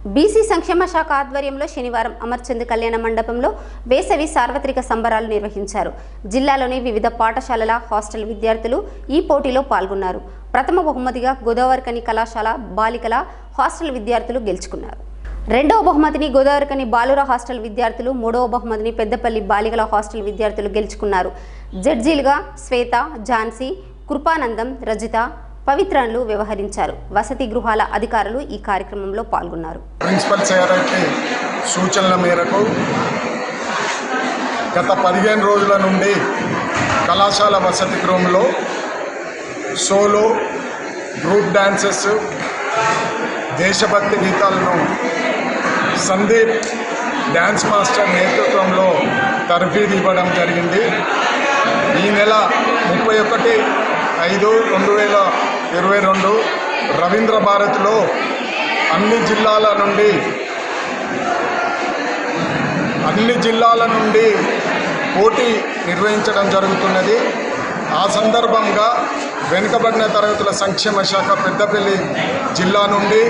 BC సంక్షేమ శాఖ ఆధ్వర్యంలో శనివారం అమర్చంద్ కళ్యాణ మండపంలో వేసవి సార్వత్రిక సంబరాలు నిర్వహించారు జిల్లాలోని వివిధ పాఠశాలల హాస్టల్ విద్యార్థులు ఈ పోటీలో పాల్గొన్నారు ప్రథమ బహుమతిగా గోదావరికని కళాశాల బాలికల హాస్టల్ విద్యార్థులు గెలుచుకున్నారు రెండవ బహుమతిని గోదావరికని బాలుర హాస్టల్ విద్యార్థులు మూడవ బహుమతిని పెద్దపల్లి బాలికల హాస్టల్ విద్యార్థులు గెలుచుకున్నారు జడ్జీలుగా శ్వేత ఝాన్సీ కృపానందం రజిత పవిత్రన్లు వ్యవహరించారు వసతి గృహాల అధికారులు ఈ కార్యక్రమంలో పాల్గొన్నారు ప్రిన్సిపల్ సెక్రటరీ సూచనల మేరకు గత పదిహేను రోజుల నుండి కళాశాల వసతి గృహంలో సోలో గ్రూప్ డాన్సెస్ దేశభక్తి గీతాలను సందీప్ డ్యాన్స్ మాస్టర్ నేతృత్వంలో తర్ఫీదు ఇవ్వడం జరిగింది ఈ నెల ముప్పై ఒకటి ఐదు రెండు వేల ఇరవై రెండు రవీంద్ర భారత్లో అన్ని జిల్లాల నుండి అన్ని జిల్లాల నుండి పోటీ నిర్వహించడం జరుగుతున్నది ఆ సందర్భంగా వెనుకబడిన తరగతుల సంక్షేమ శాఖ పెద్దపల్లి జిల్లా నుండి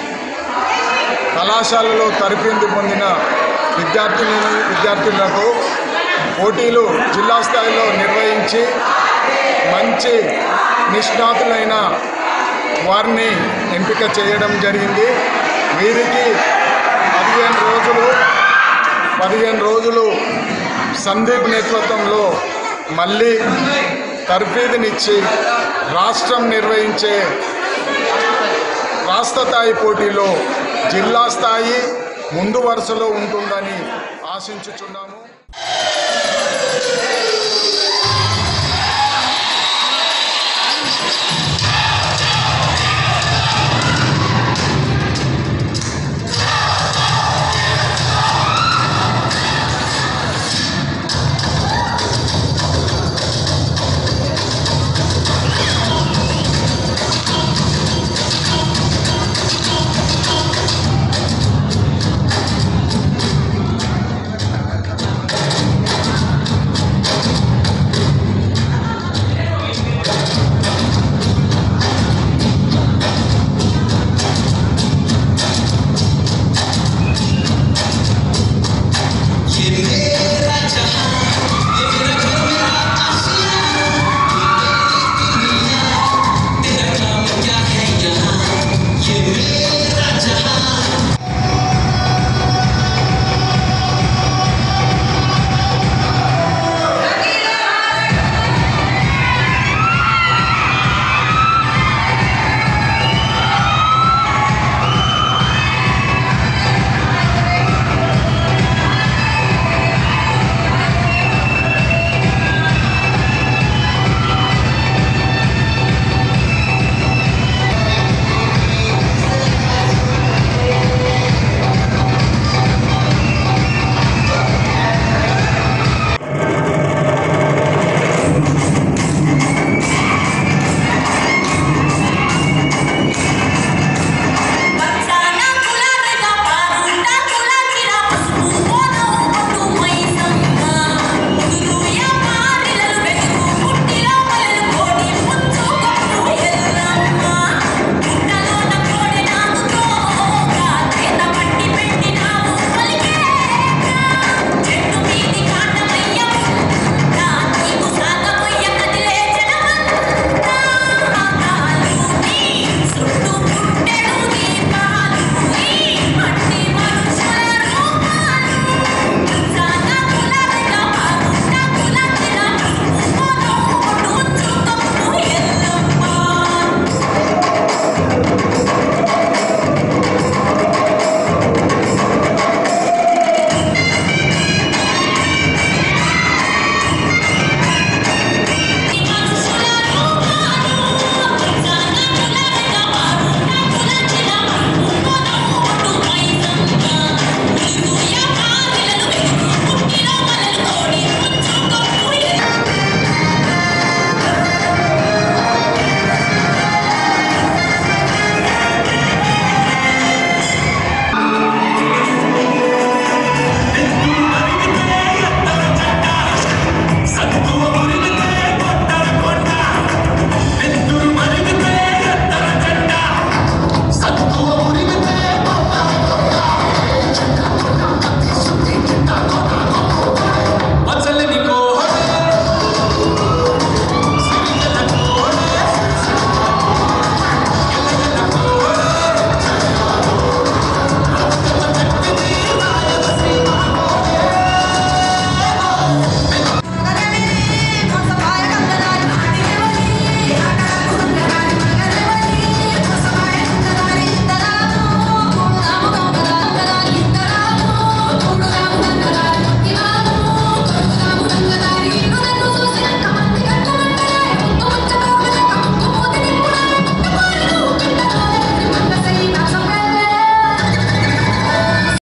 కళాశాలలో తరఫీదు పొందిన విద్యార్థిని విద్యార్థులకు పోటీలు జిల్లా స్థాయిలో నిర్వహించి మంచి నిష్ణాతులైన వారిని ఎంపిక చేయడం జరిగింది వీరికి పదిహేను రోజులు పదిహేను రోజులు సందీప్ నేతృత్వంలో మళ్ళీ తర్ఫీదునిచ్చి రాష్ట్రం నిర్వహించే రాష్ట్ర స్థాయి పోటీలో జిల్లా స్థాయి ముందు వరుసలో ఉంటుందని ఆశించుచున్నాము